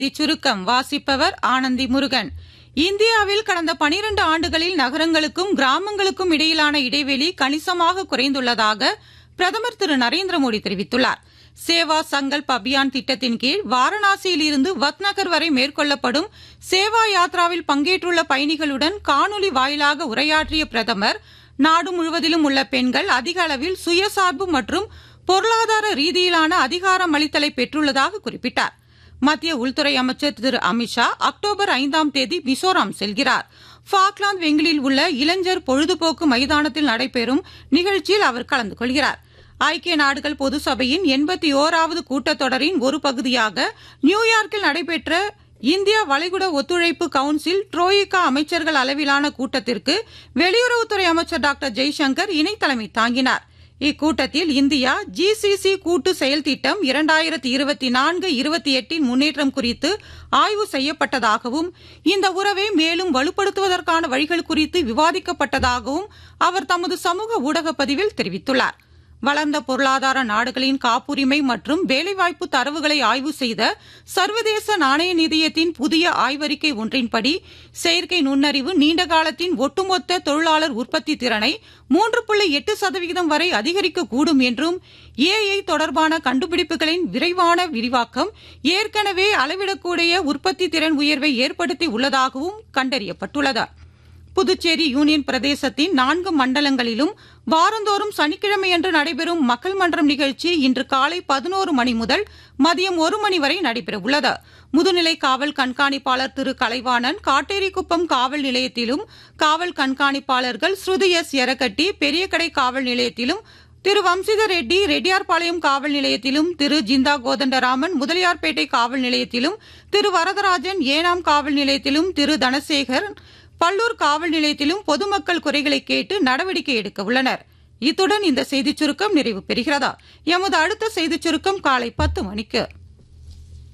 சுருக்கம் வாசிப்பவர் ஆனந்தி முருகன் இந்தியாவில் கடந்த பனிரண்டு ஆண்டுகளில் நகரங்களுக்கும் கிராமங்களுக்கும் இடையிலான இடைவெளி கணிசமாக குறைந்துள்ளதாக பிரதமர் திரு நரேந்திர மோடி தெரிவித்துள்ளார் சேவா சங்கல்ப் அபியான் திட்டத்தின் கீழ் வாரணாசியில் இருந்து வத்நகர் வரை மேற்கொள்ளப்படும் சேவா யாத்ராவில் பங்கேற்றுள்ள பயணிகளுடன் காணொலி வாயிலாக உரையாற்றிய பிரதமர் நாடு முழுவதிலும் உள்ள பெண்கள் அதிக அளவில் சுயசார்பு மற்றும் பொருளாதார ரீதியிலான அதிகாரம் அளித்தலை பெற்றுள்ளதாக குறிப்பிட்டார் மத்திய உள்துறை அமைச்சர் திரு அமித்ஷா அக்டோபர் ஐந்தாம் தேதி மிசோராம் செல்கிறார் ஃபாக்லாந்து வெங்கிலில் உள்ள இளைஞர் பொழுதுபோக்கு மைதானத்தில் நடைபெறும் நிகழ்ச்சியில் அவர் கலந்து கொள்கிறார் ஐக்கிய நாடுகள் பொது சபையின் எண்பத்தி ஓராவது கூட்டத்தொடரின் ஒரு பகுதியாக நியூயார்க்கில் நடைபெற்ற இந்தியா வளைகுடா ஒத்துழைப்பு கவுன்சில் ட்ரோயிகா அமைச்சர்கள் அளவிலான கூட்டத்திற்கு வெளியுறவுத்துறை அமைச்சர் டாக்டர் ஜெய்சங்கர் இணை தலைமை தாங்கினார் இக்கூட்டத்தில் இந்தியா ஜிசிசி கூட்டு செயல் திட்டம் இரண்டாயிரத்தி இருபத்தி நான்கு இருபத்தி எட்டின் முன்னேற்றம் குறித்து ஆய்வு செய்யப்பட்டதாகவும் இந்த உறவை மேலும் வலுப்படுத்துவதற்கான வழிகள் குறித்து விவாதிக்கப்பட்டதாகவும் அவர் தமது சமூக ஊடக பதிவில் தெரிவித்துள்ளார் வளர்ந்த பொருளாதார நாடுகளின் காப்புரிமை மற்றும் வேலைவாய்ப்பு தரவுகளை ஆய்வு செய்த சர்வதேச நாணய நிதியத்தின் புதிய ஆய்வறிக்கை ஒன்றின்படி செயற்கை நுண்ணறிவு நீண்ட காலத்தின் ஒட்டுமொத்த தொழிலாளர் உற்பத்தி திறனை மூன்று புள்ளி எட்டு சதவிகிதம் வரை அதிகரிக்கக்கூடும் என்றும் ஏஐ தொடர்பான கண்டுபிடிப்புகளின் விரைவான விரிவாக்கம் ஏற்கனவே அளவிடக்கூடிய உற்பத்தி திறன் உயர்வை ஏற்படுத்தி உள்ளதாகவும் கண்டறியப்பட்டுள்ளது புதுச்சேரி யூனியன் பிரதேசத்தின் நான்கு மண்டலங்களிலும் வாரந்தோறும் சனிக்கிழமையன்று நடைபெறும் மக்கள் மன்றம் நிகழ்ச்சி இன்று காலை பதினோரு மணி முதல் மதியம் ஒரு மணி வரை நடைபெறவுள்ளது முதுநிலை காவல் கண்காணிப்பாளர் திரு கலைவாணன் காட்டேரிக்குப்பம் காவல் நிலையத்திலும் காவல் கண்காணிப்பாளர்கள் ஸ்ருதி எஸ் எரகட்டி பெரியகடை காவல் நிலையத்திலும் திரு வம்சிதர் ரெட்டி ரெட்டியார்பாளையம் காவல் நிலையத்திலும் திரு ஜிந்தா கோதண்டராமன் முதலியார்பேட்டை காவல் நிலையத்திலும் திரு வரதராஜன் ஏனாம் காவல் நிலையத்திலும் திரு தனசேகர் பல்லூர் காவல் நிலையத்திலும் பொதுமக்கள் குறைகளை கேட்டு நடவடிக்கை எடுக்க உள்ளனர் இத்துடன் இந்த செய்திச் சுருக்கம் நிறைவு பெறுகிறதா எமது அடுத்த செய்திச் சுருக்கம் காலை பத்து மணிக்கு